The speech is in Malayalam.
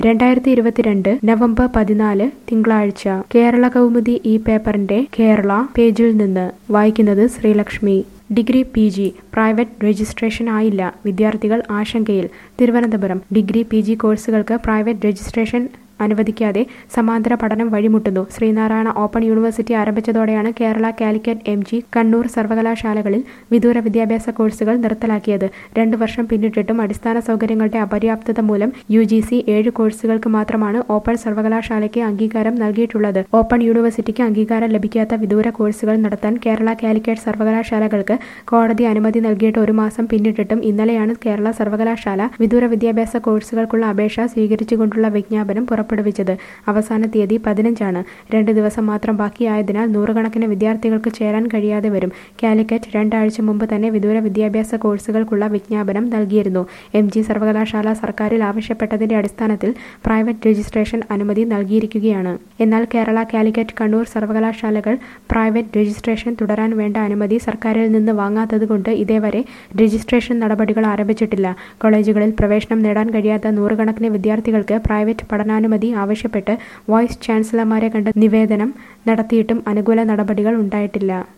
രണ്ടായിരത്തി ഇരുപത്തിരണ്ട് നവംബർ പതിനാല് തിങ്കളാഴ്ച കേരള കൗമുദി ഈ പേപ്പറിന്റെ കേരള പേജിൽ നിന്ന് വായിക്കുന്നത് Sreelakshmi degree P G private registration ആയില്ല വിദ്യാർത്ഥികൾ ആശങ്കയിൽ തിരുവനന്തപുരം ഡിഗ്രി പി ജി കോഴ്സുകൾക്ക് പ്രൈവറ്റ് രജിസ്ട്രേഷൻ അനുവദിക്കാതെ സമാന്തര പഠനം വഴിമുട്ടുന്നു ശ്രീനാരായണ ഓപ്പൺ യൂണിവേഴ്സിറ്റി ആരംഭിച്ചതോടെയാണ് കേരള കാലിക്കറ്റ് എം ജി കണ്ണൂർ സർവകലാശാലകളിൽ വിദൂര വിദ്യാഭ്യാസ കോഴ്സുകൾ നിർത്തലാക്കിയത് രണ്ടു വർഷം പിന്നിട്ടിട്ടും അടിസ്ഥാന സൗകര്യങ്ങളുടെ അപര്യാപ്തത മൂലം യു ജി സി ഏഴ് കോഴ്സുകൾക്ക് മാത്രമാണ് ഓപ്പൺ സർവകലാശാലയ്ക്ക് അംഗീകാരം നൽകിയിട്ടുള്ളത് ഓപ്പൺ യൂണിവേഴ്സിറ്റിക്ക് അംഗീകാരം ലഭിക്കാത്ത വിദൂര കോഴ്സുകൾ നടത്താൻ കേരള കാലിക്കറ്റ് സർവകലാശാലകൾക്ക് കോടതി അനുമതി നൽകിയിട്ട് ഒരു മാസം പിന്നിട്ടിട്ടും ഇന്നലെയാണ് കേരള സർവകലാശാല വിദൂര വിദ്യാഭ്യാസ കോഴ്സുകൾക്കുള്ള അപേക്ഷ സ്വീകരിച്ചുകൊണ്ടുള്ള വിജ്ഞാപനം പുറപ്പെടുവിച്ചത് അവസാന തീയതി പതിനഞ്ചാണ് രണ്ട് ദിവസം മാത്രം ബാക്കിയായതിനാൽ നൂറുകണക്കിന് വിദ്യാർത്ഥികൾക്ക് ചേരാൻ കഴിയാതെ വരും കാലിക്കറ്റ് രണ്ടാഴ്ച മുമ്പ് തന്നെ വിദൂര വിദ്യാഭ്യാസ കോഴ്സുകൾക്കുള്ള വിജ്ഞാപനം നൽകിയിരുന്നു എം ജി സർവകലാശാല സർക്കാരിൽ ആവശ്യപ്പെട്ടതിന്റെ അടിസ്ഥാനത്തിൽ പ്രൈവറ്റ് രജിസ്ട്രേഷൻ അനുമതി നൽകിയിരിക്കുകയാണ് എന്നാൽ കേരള കാലിക്കറ്റ് കണ്ണൂർ സർവകലാശാലകൾ പ്രൈവറ്റ് രജിസ്ട്രേഷൻ തുടരാൻ വേണ്ട അനുമതി സർക്കാരിൽ നിന്ന് വാങ്ങാത്തതുകൊണ്ട് ഇതേവരെ രജിസ്ട്രേഷൻ നടപടികൾ ആരംഭിച്ചിട്ടില്ല കോളേജുകളിൽ പ്രവേശനം നേടാൻ കഴിയാത്ത നൂറുകണക്കിന് വിദ്യാർത്ഥികൾക്ക് പ്രൈവറ്റ് പഠനാനുമതി ആവശ്യപ്പെട്ട് വൈസ് ചാൻസലർമാരെ കണ്ട് നിവേദനം നടത്തിയിട്ടും അനുകൂല നടപടികൾ ഉണ്ടായിട്ടില്ല